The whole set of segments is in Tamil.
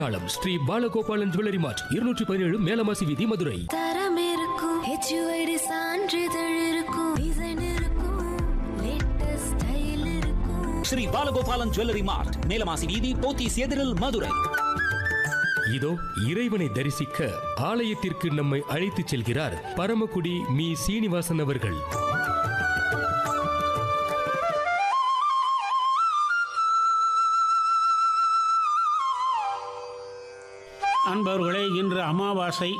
அடையாளம் ஸ்ரீ பாலகோபாலன் ஜுவல்லரி மார்ட் இருநூற்றி பதினேழு மேலமாசி வீதி மதுரை தரம் இருக்கும் ஹெச்யூஐடி சான்றிதழ் இருக்கும் டிசைன் இருக்கும் லேட்டஸ்ட் ஸ்டைல் இருக்கும் ஸ்ரீ பாலகோபாலன் ஜுவல்லரி மார்ட் மேலமாசி வீதி போத்தீஸ் எதிரில் மதுரை இதோ இறைவனை தரிசிக்க ஆலயத்திற்கு நம்மை அழைத்துச் செல்கிறார் பரமக்குடி மீ சீனிவாசன் அவர்கள் அன்பவர்களே இன்று அமாவாசை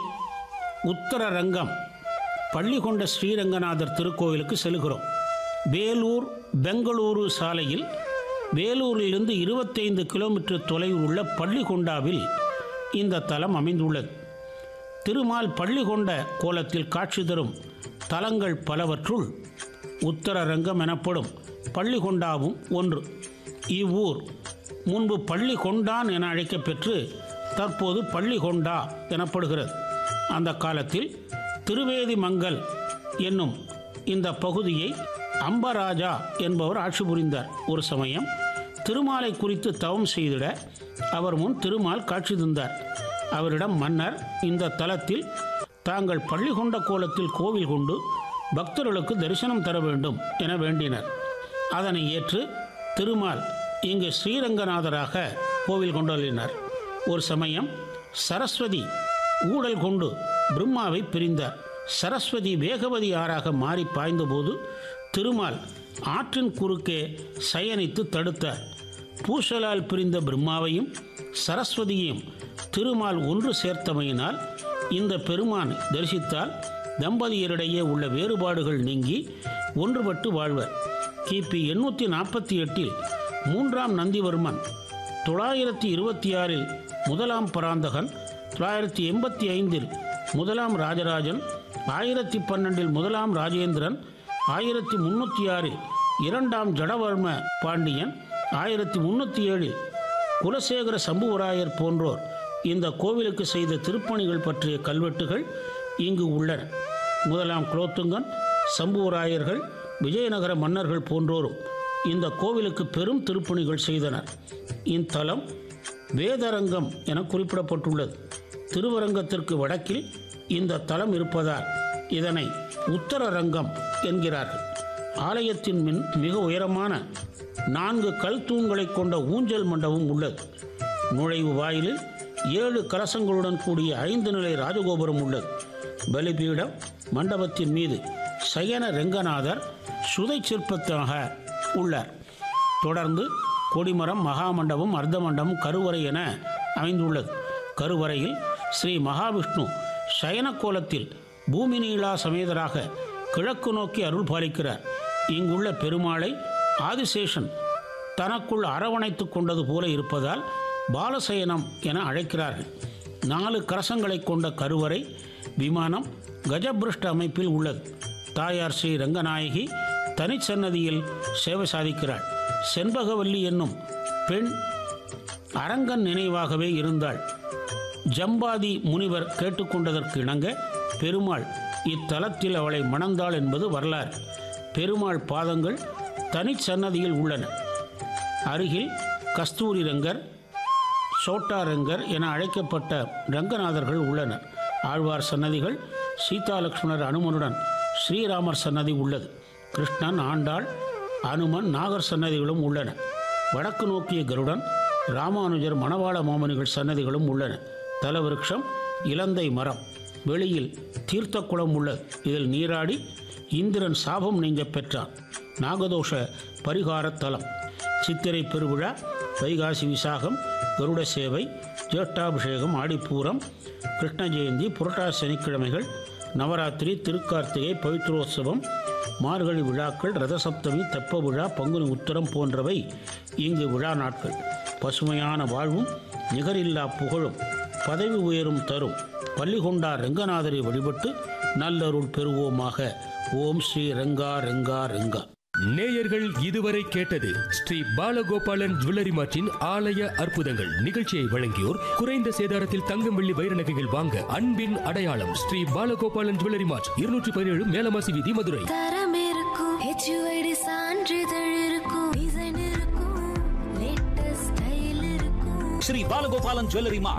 உத்தர ரங்கம் பள்ளிகொண்ட ஸ்ரீரங்கநாதர் திருக்கோயிலுக்கு செல்கிறோம் வேலூர் பெங்களூரு சாலையில் வேலூரிலிருந்து இருபத்தைந்து கிலோமீட்டர் தொலைவில் உள்ள பள்ளிகொண்டாவில் இந்த தலம் அமைந்துள்ளது திருமால் பள்ளிகொண்ட கோலத்தில் காட்சி தரும் தலங்கள் பலவற்றுள் உத்தர ரங்கம் எனப்படும் பள்ளிகொண்டாவும் ஒன்று இவ்வூர் முன்பு பள்ளி கொண்டான் என அழைக்கப்பெற்று தற்போது பள்ளி கொண்டா எனப்படுகிறது அந்த காலத்தில் திருவேதிமங்கல் என்னும் இந்த பகுதியை அம்பராஜா என்பவர் ஆட்சி புரிந்தார் ஒரு சமயம் திருமாலை குறித்து தவம் செய்திட அவர் முன் திருமால் காட்சி தந்தார் அவரிடம் மன்னர் இந்த தலத்தில் தாங்கள் பள்ளி கொண்ட கோலத்தில் கோவில் கொண்டு பக்தர்களுக்கு தரிசனம் தர வேண்டும் என வேண்டினர் அதனை ஏற்று திருமால் இங்கு ஸ்ரீரங்கநாதராக கோவில் கொண்டுள்ளினார் ஒரு சமயம் சரஸ்வதி ஊழல் கொண்டு பிரம்மாவை பிரிந்தார் சரஸ்வதி வேகவதி ஆறாக மாறி பாய்ந்தபோது திருமால் ஆற்றின் குறுக்கே சயனித்து தடுத்தார் பூசலால் பிரிந்த பிரம்மாவையும் சரஸ்வதியையும் திருமால் ஒன்று சேர்த்தமையினால் இந்த பெருமான் தரிசித்தால் தம்பதியரிடையே உள்ள வேறுபாடுகள் நீங்கி ஒன்றுபட்டு வாழ்வர் கிபி எண்ணூற்றி நாற்பத்தி எட்டில் மூன்றாம் நந்திவர்மன் தொள்ளாயிரத்தி இருபத்தி ஆறில் முதலாம் பராந்தகன் தொள்ளாயிரத்தி எண்பத்தி ஐந்தில் முதலாம் ராஜராஜன் ஆயிரத்தி பன்னெண்டில் முதலாம் ராஜேந்திரன் ஆயிரத்தி முன்னூற்றி ஆறில் இரண்டாம் ஜடவர்ம பாண்டியன் ஆயிரத்தி முன்னூற்றி ஏழில் குலசேகர சம்புவராயர் போன்றோர் இந்த கோவிலுக்கு செய்த திருப்பணிகள் பற்றிய கல்வெட்டுகள் இங்கு உள்ளன முதலாம் குலோத்துங்கன் சம்புவராயர்கள் விஜயநகர மன்னர்கள் போன்றோரும் இந்த கோவிலுக்கு பெரும் திருப்பணிகள் செய்தனர் இத்தலம் வேதரங்கம் என குறிப்பிடப்பட்டுள்ளது திருவரங்கத்திற்கு வடக்கில் இந்த தலம் இருப்பதால் இதனை உத்தர ரங்கம் என்கிறார்கள் ஆலயத்தின் மின் மிக உயரமான நான்கு கல் தூண்களை கொண்ட ஊஞ்சல் மண்டபம் உள்ளது நுழைவு வாயிலில் ஏழு கலசங்களுடன் கூடிய ஐந்து நிலை ராஜகோபுரம் உள்ளது பலிபீடம் மண்டபத்தின் மீது சயன ரெங்கநாதர் சுதை சிற்பத்தாக உள்ளார் தொடர்ந்து கொடிமரம் மகாமண்டபம் அர்த்த மண்டபம் கருவறை என அமைந்துள்ளது கருவறையில் ஸ்ரீ மகாவிஷ்ணு சயன கோலத்தில் பூமி நீளா சமேதராக கிழக்கு நோக்கி அருள் பாலிக்கிறார் இங்குள்ள பெருமாளை ஆதிசேஷன் தனக்குள் அரவணைத்துக் கொண்டது போல இருப்பதால் பாலசயனம் என அழைக்கிறார்கள் நாலு கரசங்களை கொண்ட கருவறை விமானம் கஜபிருஷ்ட அமைப்பில் உள்ளது தாயார் ஸ்ரீ ரங்கநாயகி தனிச்சன்னதியில் சேவை சாதிக்கிறாள் செண்பகவல்லி என்னும் பெண் அரங்கன் நினைவாகவே இருந்தாள் ஜம்பாதி முனிவர் கேட்டுக்கொண்டதற்கு இணங்க பெருமாள் இத்தலத்தில் அவளை மணந்தாள் என்பது வரலாறு பெருமாள் பாதங்கள் தனிச்சன்னதியில் உள்ளன அருகில் கஸ்தூரி ரங்கர் சோட்டா ரங்கர் என அழைக்கப்பட்ட ரங்கநாதர்கள் உள்ளனர் ஆழ்வார் சன்னதிகள் சீதா லக்ஷ்மணர் அனுமனுடன் ஸ்ரீராமர் சன்னதி உள்ளது கிருஷ்ணன் ஆண்டாள் அனுமன் நாகர் சன்னதிகளும் உள்ளன வடக்கு நோக்கிய கருடன் ராமானுஜர் மணவாள மாமனிகள் சன்னதிகளும் உள்ளன தலவிருட்சம் இலந்தை மரம் வெளியில் தீர்த்த குளம் உள்ளது இதில் நீராடி இந்திரன் சாபம் நீங்க பெற்றான் நாகதோஷ பரிகார தலம் சித்திரை பெருவிழா வைகாசி விசாகம் கருட சேவை ஜேஷ்டாபிஷேகம் ஆடிப்பூரம் கிருஷ்ண ஜெயந்தி புரட்டாசி சனிக்கிழமைகள் நவராத்திரி திருக்கார்த்திகை பவித்ரோத்சவம் மார்கழி விழாக்கள் ரதசப்தமி தெப்ப விழா பங்குனி உத்தரம் போன்றவை இங்கு விழா நாட்கள் பசுமையான வாழ்வும் நிகரில்லா புகழும் பதவி உயரும் தரும் பள்ளிகொண்டார் ரெங்கநாதரை வழிபட்டு நல்லருள் பெறுவோமாக ஓம் ஸ்ரீ ரெங்கா ரெங்கா ரெங்கா நேயர்கள் இதுவரை கேட்டது ஸ்ரீ பாலகோபாலன் ஜுவல்லரி மார்ட்டின் ஆலய அற்புதங்கள் நிகழ்ச்சியை வழங்கியோர் குறைந்த சேதாரத்தில் தங்கம் வெள்ளி வைர நகைகள் வாங்க அன்பின் அடையாளம் ஸ்ரீ பாலகோபாலன் ஜுவல்லரி மார்ட் இருநூற்றி பதினேழு மேலமாசி வீதி மதுரை தரம் இருக்கும் ஹெச்யூஐடி சான்றிதழ் இருக்கும் டிசைன் இருக்கும் லேட்டஸ்ட் ஸ்டைல் இருக்கும் ஸ்ரீ பாலகோபாலன் ஜுவல்லரி மார்ட்